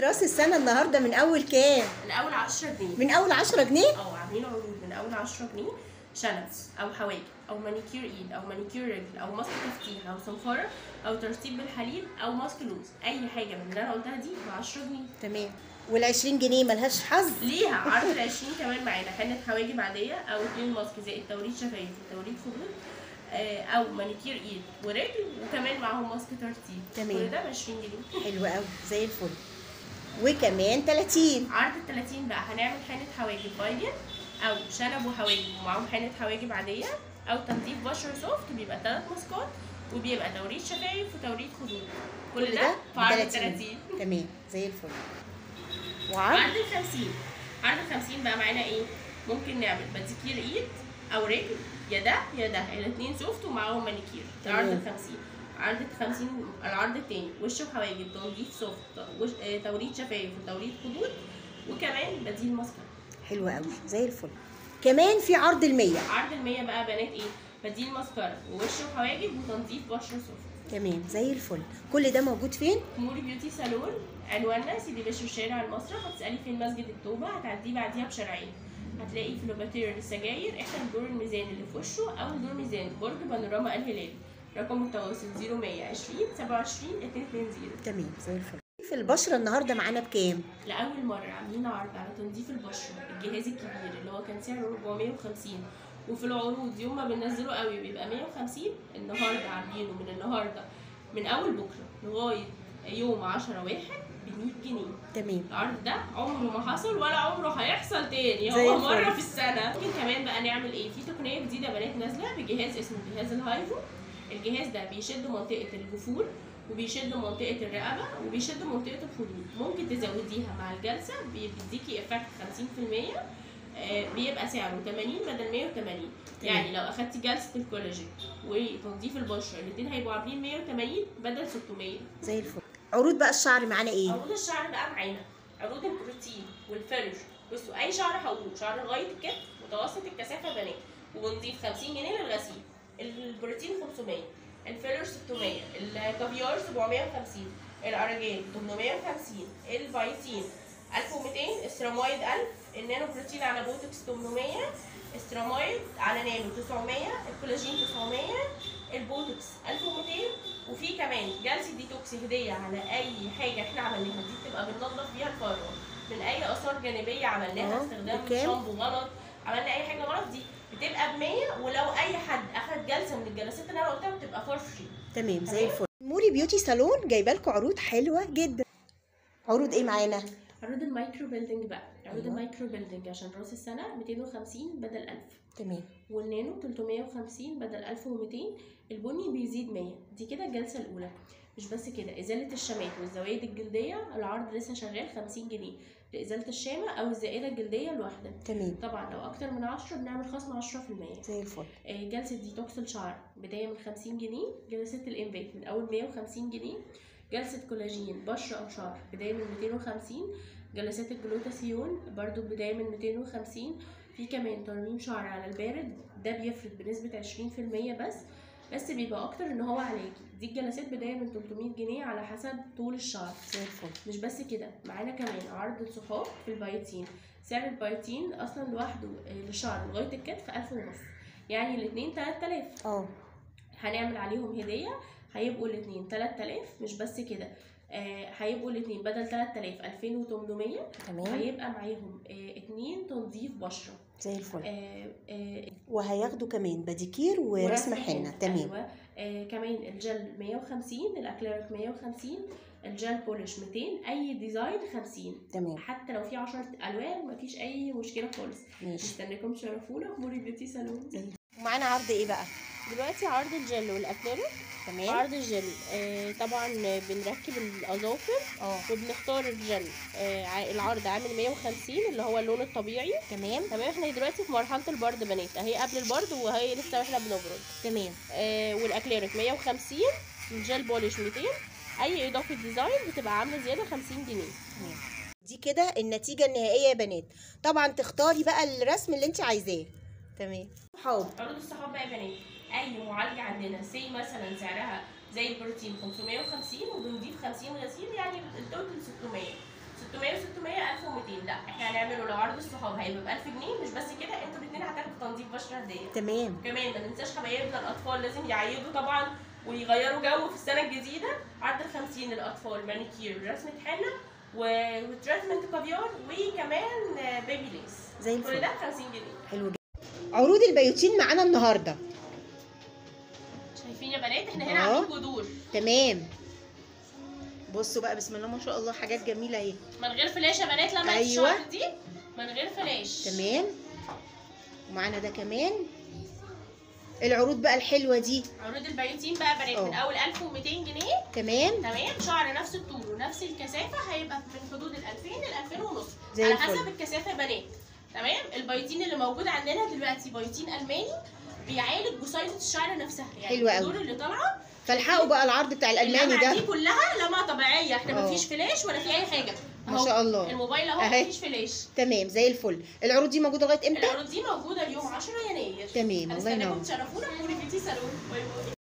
راس السنه النهارده من اول كام من اول 10 جنيه من اول 10 جنيه او عاملين عروض من اول 10 جنيه شنب او حواجب او مانيكير ايد او مانيكير رجل او ماسك تفتيح او صنفره او ترطيب بالحليب او ماسك لوز اي حاجه من اللي انا قلتها دي ب 10 جنيه تمام وال20 جنيه ملهاش حظ ليها عرض ال 20 كمان معانا حنه حواجب عاديه او اتنين ماسك زائد توريد شفايف وتوريد خدود آه، او مانيكير ايد ورجل وكمان معاهم ماسك ترطيب تمام. كل ده ب 20 جنيه حلو قوي زي الفل وكمان 30 عرض ال 30 بقى هنعمل حنة حواجب بايدن او شنب وحواجب ومعاهم حنة حواجب عادية او تنظيف بشرة سوفت بيبقى تلات ماسكات وبيبقى توريد شفايف وتوريد خدود كل, كل ده ده في عرض ب ال 30 تمام زي الفل وعرض عرض ال 50 عرض ال 50 بقى معانا ايه؟ ممكن نعمل باديكير ايد او رجل يا ده يا ده الاتنين سوفت ومعاهم مانيكير ده عرض ال تمام. 50 عرض ال 50 العرض التاني وش وحواجب تنظيف سوفت وش... آه، توريد شفايف وتوريد خدود وكمان بديل ماسكارا حلو قوي زي الفل كمان في عرض ال100 عرض المية بقى بنات ايه بديل ماسكارا ووش وحواجب وتنظيف بشرة سوفت تمام زي الفل كل ده موجود فين موري بيوتي صالون عنواننا سيدي بشر شارع المسرح هتسألي فين مسجد التوبة هتعديه بعديها بشارعين هتلاقي في لوباتير للسجاير احنا الدور الميزان اللي في وشه او الدور ميزان برج بانوراما الهلال رقم التواصل 0120 27 220 تمام زي الفل في البشره النهارده معانا بكام لأول مرة عاملين عرض على تنظيف البشرة الجهاز الكبير اللي هو كان سعره 450 وفي العروض يوم ما بننزله قوي بيبقى 150 النهارده عاملينه من النهارده من أول بكرة لغاية يوم 10 واحد ب 100 جنيه تمام العرض ده عمره ما حصل ولا عمره هيحصل تاني زي هو الفل. مرة في السنة ممكن كمان بقى نعمل ايه في تقنية جديدة بنات نازلة بجهاز اسمه جهاز الهايفو الجهاز ده بيشد منطقة الجفور وبيشد منطقة الرقبة وبيشد منطقة الخدود ممكن تزوديها مع الجلسة بيديكي افكت 50% آه، بيبقى سعره 80 بدل 180 يعني لو اخدتي جلسة الكولاجين وتنظيف البشرة الاتنين هيبقوا عاملين 180 بدل 600 زي الفل عروض بقى الشعر معانا ايه عروض الشعر بقى معانا عروض البروتين والفيلر بصوا اي شعر هقوله شعر لغايه الكتف متوسط الكثافه بنات وبنضيف 50 جنيه للغسيل البروتين 500 الفيلر 600 الكافيار 750 الارجان 850 البايتين 1200 استرامايد 1000 النانو بروتين على بوتوكس 800 استرامايد على نانو 900 الكولاجين 900 البوتوكس 1200 وفي كمان جلسه ديتوكس هديه على اي حاجه احنا عملناها دي بتبقى بننضف بيها الفروه من اي اثار جانبيه عملناها اه، استخدام بكام؟ شامبو غلط عملنا اي حاجه غلط دي بتبقى ب 100 ولو اي حد اخد جلسه من الجلسات اللي انا قلتها بتبقى فور فري تمام زي تمام. الفل موري بيوتي صالون جايبه لكم عروض حلوه جدا عروض ايه معانا عروض المايكرو بيلدينج بقى عروض أيوة. المايكرو بيلدينج عشان راس السنه 250 بدل 1000 تمام والنانو 350 بدل 1200 البني بيزيد 100 دي كده الجلسه الاولى مش بس كده ازاله الشمات والزوايد الجلديه العرض لسه شغال 50 جنيه لازاله الشامه او الزائده الجلديه الواحده تمام طبعا لو اكتر من 10 بنعمل خصم 10% زي الفل آه، جلسة ديتوكس الشعر بداية من 50 جنيه جلسة الإنبات من أول 150 جنيه جلسة كولاجين بشرة أو شعر بداية من 250 جلسات الجلوتاثيون برضو بداية من 250 في كمان ترميم شعر على البارد ده بيفرد بنسبة 20% بس بس بيبقى أكتر إن هو علاجي دي الجلسات بداية من 300 جنيه على حسب طول الشعر زي الفل مش بس كده معانا كمان عرض الصحاب في البايتين سعر البايتين اصلا لوحده آه، للشعر لغايه الكتف 1000 ونص يعني الاثنين 3000 اه هنعمل عليهم هديه هيبقوا الاثنين 3000 مش بس كده آه هيبقوا الاثنين بدل 3000 2800 تمام هيبقى معاهم آه اتنين تنظيف بشره زي الفل آه آه وهياخدوا كمان باديكير ورسم حنه تمام أيوة. آه كمان الجل 150 الاكليريك 150 الجل بولش 200 اي ديزاين 50 تمام حتى لو في 10 الوان مفيش اي مشكله خالص ماشي مستنيكم تشرفونا في موري بيوتي سالون ومعانا عرض ايه بقى دلوقتي عرض الجل والاكليريك تمام عرض الجل آه طبعا بنركب الاظافر اه وبنختار الجل آه ع- العرض عامل 150 اللي هو اللون الطبيعي تمام تمام احنا دلوقتي في مرحله البرد بنات اهي قبل البرد وهي لسه واحنا بنبرد تمام آه والاكليريك 150 الجل بولش 200 اي اضافه ديزاين بتبقى عامله زياده 50 جنيه تمام دي كده النتيجه النهائيه يا بنات طبعا تختاري بقى الرسم اللي انت عايزاه تمام حاضر عروض الصحاب بقى يا بنات اي معالجه عندنا سي مثلا سعرها زي البروتين 550 وبنضيف 50 غسيل يعني التوتال 600 هنعمله لو عرض الصحاب هيبقى ب 1000 جنيه مش بس كده انتوا الاثنين هتاخدوا تنظيف بشره هديه تمام كمان ما ننساش حبايبنا الاطفال لازم يعيدوا طبعا ويغيروا جو في السنه الجديده عرض ال 50 للاطفال مانيكير رسمه حنه و- وتريتمنت كافيار وكمان آه، بيبي ليس زي كل الفل ده ب 50 جنيه حلو جدا عروض البيوتين معانا النهارده شايفين يا بنات احنا هنا اه. عاملين جذور تمام بصوا بقى بسم الله ما شاء الله حاجات جميله اهي من غير فلاش يا بنات لما أيوة. الشعر دي من غير فلاش تمام ومعانا ده كمان العروض بقى الحلوه دي عروض البيوتين بقى بنات اه. من اول 1200 جنيه تمام تمام شعر نفس الطول ونفس الكثافه هيبقى من حدود ال 2000 ل 2000 ونص زي على الفل. حسب الكثافه بنات تمام البيوتين اللي موجود عندنا دلوقتي بيوتين الماني بيعالج جسيمه الشعر نفسها يعني حلوة أوي. الجذور اللي طالعه فالحقوا بقى العرض بتاع الالماني اللمعة دي ده كلها لمعه طبيعيه احنا اه. مفيش فلاش ولا في اي حاجه ما أهو، شاء الله. الموبايل اهو أهي. مفيش فلاش تمام زي الفل العروض دي موجوده لغايه امتى العروض دي موجوده اليوم 10 يناير تمام الله هنستناكم ينور تشرفونا في بوري بيوتي سالون باي باي